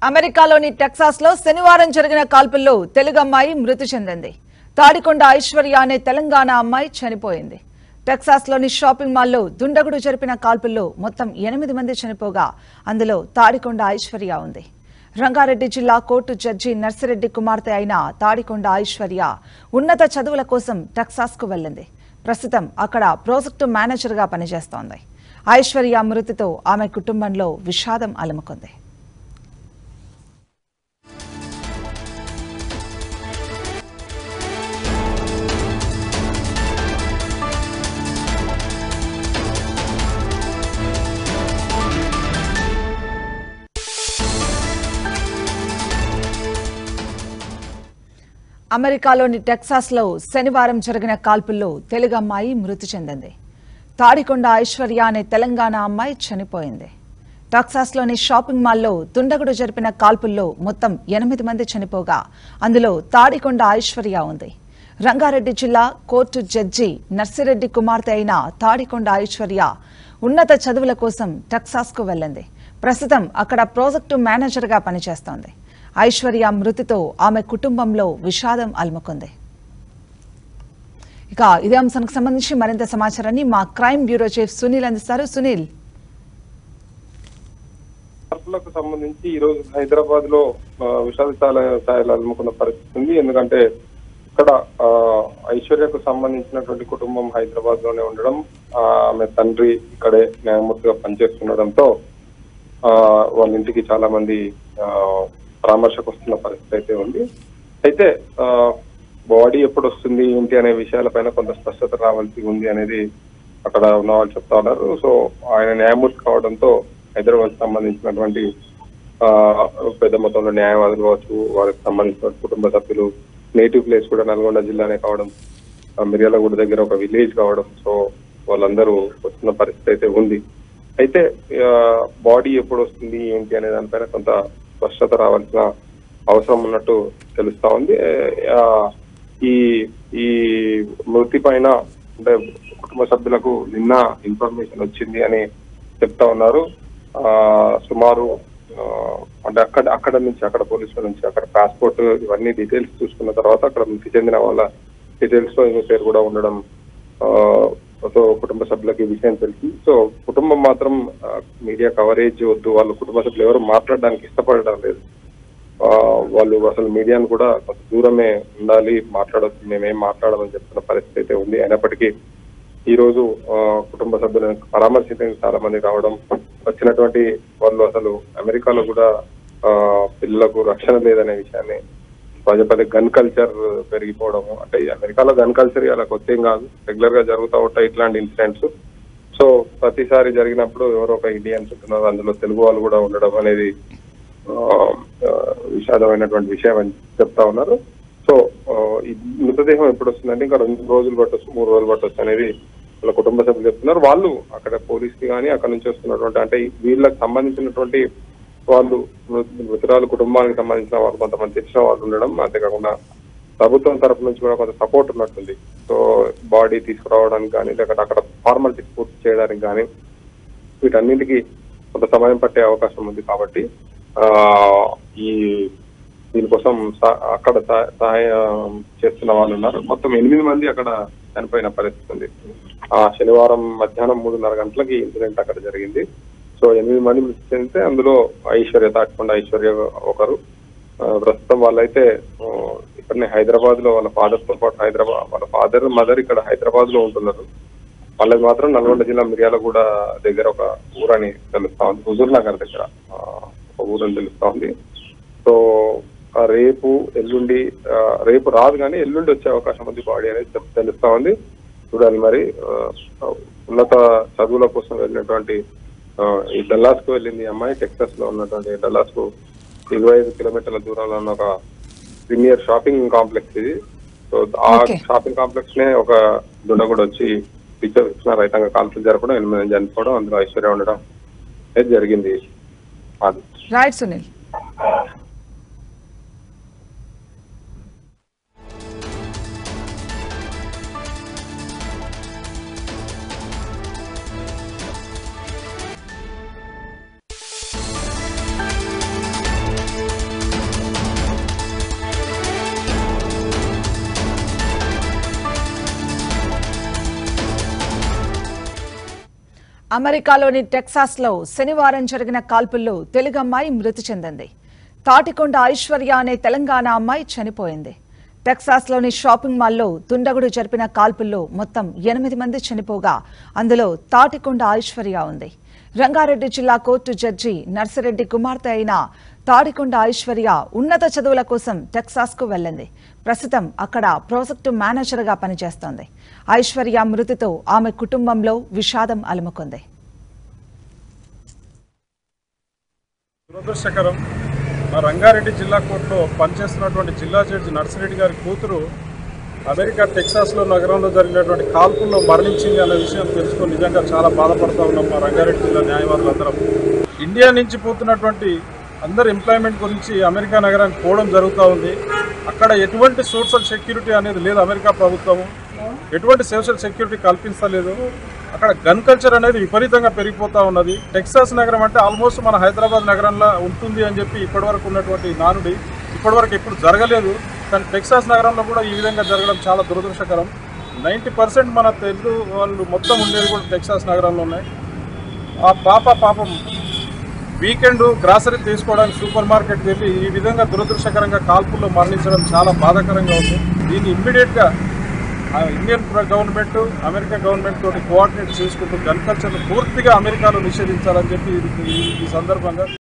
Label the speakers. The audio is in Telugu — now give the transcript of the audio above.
Speaker 1: అమెరికాలోని టెక్సాస్ లో శనివారం జరిగిన కాల్పుల్లో తెలుగు అమ్మాయి మృతి చెందింది తాడికొండ ఐశ్వర్య అనే తెలంగాణ అమ్మాయి చనిపోయింది టెక్సాస్ లోని షాపింగ్ మాల్లో దుండగుడు జరిపిన కాల్పుల్లో మొత్తం ఎనిమిది మంది చనిపోగా అందులో తాడికొండ ఐశ్వర్య ఉంది రంగారెడ్డి జిల్లా కోర్టు జడ్జి నర్సిరెడ్డి కుమార్తె అయిన తాడికొండ ఐశ్వర్య ఉన్నత చదువుల కోసం టెక్సాస్ కు వెళ్ళింది ప్రస్తుతం అక్కడ ప్రాజెక్టు మేనేజర్ గా పనిచేస్తోంది ఐశ్వర్య మృతితో ఆమె కుటుంబంలో విషాదం అలుముకుంది అమెరికాలోని టెక్సాస్లో శనివారం జరిగిన కాల్పుల్లో తెలుగు అమ్మాయి మృతి చెందింది తాడికొండ ఐశ్వర్య అనే తెలంగాణ అమ్మాయి చనిపోయింది టెక్సాస్లోని షాపింగ్ మాల్లో దుండగుడు జరిపిన కాల్పుల్లో మొత్తం ఎనిమిది మంది చనిపోగా అందులో తాడికొండ ఐశ్వర్య ఉంది రంగారెడ్డి జిల్లా కోర్టు జడ్జి నర్సిరెడ్డి కుమార్తె అయిన తాడికొండ ఐశ్వర్య ఉన్నత చదువుల కోసం టెక్సాస్కు వెళ్ళింది ప్రస్తుతం అక్కడ ప్రాజెక్టు మేనేజర్గా పనిచేస్తోంది ఐశ్వర్య మృతితో ఆమె కుటుంబంలో విషాదం అలుముకుంది ఇక ఇదే అంశానికి సంబంధించి మరింత సమాచారాన్ని మా క్రైమ్ బ్యూరో చీఫ్ సునీల్ అందిస్తారు సునీల్
Speaker 2: మార్పులకు సంబంధించి ఈ రోజు హైదరాబాద్ లో ఆ, విషాద స్థాయి- స్థాయిలో అలుముకున్న పరిస్థితి ఉంది ఎందుకంటే ఇక్కడ ఆ, ఐశ్వర్యకు సంబంధించినటువంటి కుటుంబం హైదరాబాద్ లోనే ఉండడం ఆ, ఆమె తండ్రి ఇక్కడే న్యాయమూర్తిగా పనిచేస్తుండడంతో ఆ, వాళ్ళ ఇంటికి చాలా మంది ఆ, పరామర్శకు వస్తున్న పరిస్థితి అయితే ఉంది అయితే బాడీ ఎప్పుడు వస్తుంది ఏంటి అనే విషయాలపైన కొంత స్పష్టత రావాల్సి ఉంది అనేది అక్కడ ఉన్న వాళ్ళు చెప్తా ఉన్నారు సో ఆయన న్యాయమూర్తి కావడంతో హైదరాబాద్ సంబంధించినటువంటి ఆ, పెద్ద మొత్తంలో న్యాయవాదులు కావచ్చు వారికి సంబంధించిన కుటుంబ సభ్యులు నేటివ్ ప్లేస్ కూడా నల్గొండ జిల్లానే కావడం ఆ, మిర్యాలగూడ దగ్గర ఒక విలేజ్ కావడం సో వాళ్ళందరూ వస్తున్న పరిస్థితి అయితే ఉంది అయితే బాడీ ఎప్పుడు వస్తుంది ఏంటి అనే దానిపైన కొంత స్పష్టత రావాల్సిన అవసరం ఉన్నట్టు తెలుస్తా ఉంది ఆ, ఈ ఈ మృతి పైన అంటే కుటుంబ సభ్యులకు నిన్న ఇన్ఫర్మేషన్ వచ్చింది అని చెప్తా ఉన్నారు ఆ సుమారు ఆ, అంటే అక్కడ అక్కడ నుంచి అక్కడ పోలీసుల నుంచి అక్కడ పాస్పోర్ట్ ఇవన్నీ డీటెయిల్స్ చూసుకున్న తర్వాత అక్కడ మృతి చెందిన వాళ్ళ డీటెయిల్స్ లో ఈమె పేరు కూడా ఉండడం ఆ, సో కుటుంబ సభ్యులకు ఈ విషయం తెలిసి సో కుటుంబం మాత్రం మీడియా కవరేజ్ వద్దు వాళ్ళు కుటుంబ సభ్యులు ఎవరు మాట్లాడడానికి ఇష్టపడడం లేదు ఆ, వాళ్ళు అసలు మీడియాను కూడా కొంత దూరమే ఉండాలి మాట్లాడొద్దు మేమేం మాట్లాడమని చెప్తున్న పరిస్థితి అయితే ఉంది అయినప్పటికీ ఈ రోజు ఆ, కుటుంబ సభ్యులను పరామర్శించడానికి చాలా మంది రావడం వచ్చినటువంటి వాళ్ళు అసలు అమెరికాలో కూడా ఆ, పిల్లలకు రక్షణ లేదనే విషయాన్ని పదే పదే గన్ కల్చర్ పెరిగిపోవడం అంటే ఈ అమెరికాలో గన్ కల్చర్ అలా కొత్త ఏం కాదు రెగ్యులర్ గా జరుగుతూ ఉంటాయి ఇట్లాంటి ఇన్సిడెంట్స్ సో ప్రతిసారి జరిగినప్పుడు ఎవరో ఒక ఇండియన్స్ ఉంటున్నారు అందులో తెలుగు వాళ్ళు కూడా ఉండడం అనేది ఆ, ఆ, విషాదమైనటువంటి విషయం అని చెప్తా ఉన్నారు సో ఆ, ఈ మృతదేహం ఎప్పుడు వస్తుందంటే ఇంకా రెండు రోజులు పట్టొచ్చు మూడు రోజులు పట్టొచ్చు అనేది వాళ్ళ కుటుంబ సభ్యులు చెప్తున్నారు వాళ్ళు అక్కడ పోలీస్ కి కానీ అక్కడ నుంచి వస్తున్నటువంటి అంటే వీళ్ళకి సంబంధించినటువంటి వాళ్ళు మృ- మృతురాలు కుటుంబానికి సంబంధించిన వాళ్ళు కొంతమంది తెలిసిన వాళ్ళు ఉండడం అంతేకాకుండా ప్రభుత్వం తరపు నుంచి కూడా కొంత సపోర్ట్ ఉన్నట్టుంది సో బాడీ తీసుకురావడానికి కానీ లేకపోతే అక్కడ ఫార్మాలిటీస్ పూర్తి చేయడానికి కానీ వీటన్నింటికి కొంత సమయం పట్టే అవకాశం ఉంది కాబట్టి ఆ ఈ దీనికోసం సా- అక్కడ సా- సహాయం చేస్తున్న వాళ్ళు ఉన్నారు మొత్తం ఎనిమిది మంది అక్కడ చనిపోయిన పరిస్థితి ఉంది ఆ శనివారం మధ్యాహ్నం మూడున్నర గంటలకి ఇన్సిడెంట్ అక్కడ జరిగింది సో ఎనిమిది మంది మృతి చెందితే అందులో ఐశ్వర్య తాటికొండ ఐశ్వర్య ఒకరు ఆ, ప్రస్తుతం వాళ్ళైతే ఆ, ఇక్కడనే హైదరాబాద్ లో వాళ్ళ ఫాదర్ తో పాటు హైదరాబాద్ వాళ్ళ ఫాదర్ మదర్ ఇక్కడ హైదరాబాద్ లో ఉంటున్నారు వాళ్ళకి మాత్రం నల్గొండ జిల్లా మిర్యాలగూడ దగ్గర ఒక ఊరని తెలుస్తా ఉంది హుజూర్ నగర్ దగ్గర ఆ, ఒక ఊరని తెలుస్తా ఉంది సో ఆ రేపు ఎల్లుండి ఆ, రేపు రాదు కానీ ఎల్లుండి వచ్చే అవకాశం ఉంది బాడీ అనేది చెప్- తెలుస్తా ఉంది చూడాలి మరి ఆ, ఉన్నత చదువుల కోసం వెళ్ళినటువంటి ఆ, ఈ డల్లాస్ కు వెళ్ళింది ఈ అమ్మాయి టెక్సాస్ లో ఉన్నటువంటి డల్లాస్ కు ఇరవై ఐదు కిలోమీటర్ల దూరంలో ఉన్న ఒక ప్రీమియర్ షాపింగ్ కాంప్లెక్స్ ఇది సో ఆ
Speaker 1: Okay.
Speaker 2: షాపింగ్ కాంప్లెక్స్ నే ఒక దుండగుడు వచ్చి పిక్చర్ ఇచ్చిన రైతాంగ కాల్పులు జరపడం ఎనిమిది మంది చనిపోవడం అందులో ఐశ్వర్య ఉండడం అనేది జరిగింది అది
Speaker 1: రైట్ సునీల్ అమెరికాలోని టెక్సాస్లో శనివారం జరిగిన కాల్పుల్లో తెలుగు అమ్మాయి మృతి చెందింది తాటికొండ ఐశ్వర్య అనే తెలంగాణ అమ్మాయి చనిపోయింది టెక్సాస్లోని షాపింగ్ మాల్లో తుండగుడు జరిపిన కాల్పుల్లో మొత్తం ఎనిమిది మంది చనిపోగా అందులో తాటికొండ ఐశ్వర్య ఉంది రంగారెడ్డి జిల్లా కోర్టు జడ్జి నర్సిరెడ్డి కుమార్తె అయిన తాడికొండ ఐశ్వర్య ఉన్నత చదువుల కోసం టెక్సాస్కు వెళ్ళింది ప్రస్తుతం అక్కడ ప్రాజెక్టు మేనేజర్గా పనిచేస్తోంది ఐశ్వర్య మృతితో ఆమె కుటుంబంలో విషాదం అలుముకుంది
Speaker 3: దురదృష్టకరం మా రంగారెడ్డి జిల్లా కోర్టులో పనిచేస్తున్నటువంటి జిల్లా జడ్జి నర్సిరెడ్డి గారి కూతురు అమెరికా టెక్సాస్లో నగరంలో జరిగినటువంటి కాల్పుల్లో మరణించింది అనే విషయం తెలుసుకొని నిజంగా చాలా బాధపడతా ఉన్నాం మా రంగారెడ్డి జిల్లా న్యాయవాదులందరం ఇండియా నుంచి పోతున్నటువంటి అందరు ఎంప్లాయ్మెంట్ గురించి అమెరికా నగరానికి పోవడం జరుగుతూ ఉంది అక్కడ ఎటువంటి సోషల్ సెక్యూరిటీ అనేది లేదు అమెరికా ప్రభుత్వము ఎటువంటి సోషల్ సెక్యూరిటీ కల్పించలేదు అక్కడ గన్ కల్చర్ అనేది విపరీతంగా పెరిగిపోతా ఉన్నది టెక్సాస్ నగరం అంటే ఆల్మోస్ట్ మన హైదరాబాద్ నగరంలో ఉంటుంది అని చెప్పి ఇప్పటివరకు ఉన్నటువంటి నానుడి ఇప్పటివరకు ఎప్పుడు జరగలేదు కానీ టెక్సాస్ నగరంలో కూడా ఈ విధంగా జరగడం చాలా దురదృష్టకరం నైంటీ పర్సెంట్ మన తెలుగు వాళ్ళు మొత్తం ఉండేది కూడా టెక్సాస్ నగరంలో ఉన్నాయి ఆ పాప పాపం వీకెండ్ గ్రాసరీ తీసుకోవడానికి సూపర్ మార్కెట్ వెళ్ళి ఈ విధంగా దురదృష్టకరంగా కాల్పుల్లో మరణించడం చాలా బాధాకరంగా ఉంది దీన్ని ఇమ్మీడియట్గా ఇండియన్ గవర్నమెంట్ అమెరికా గవర్నమెంట్ తోటి కోఆర్డినేట్ చేసుకుంటూ గన్ కల్చర్ను పూర్తిగా అమెరికాలో నిషేధించాలని చెప్పి ఇది- ఈ- ఈ సందర్భంగా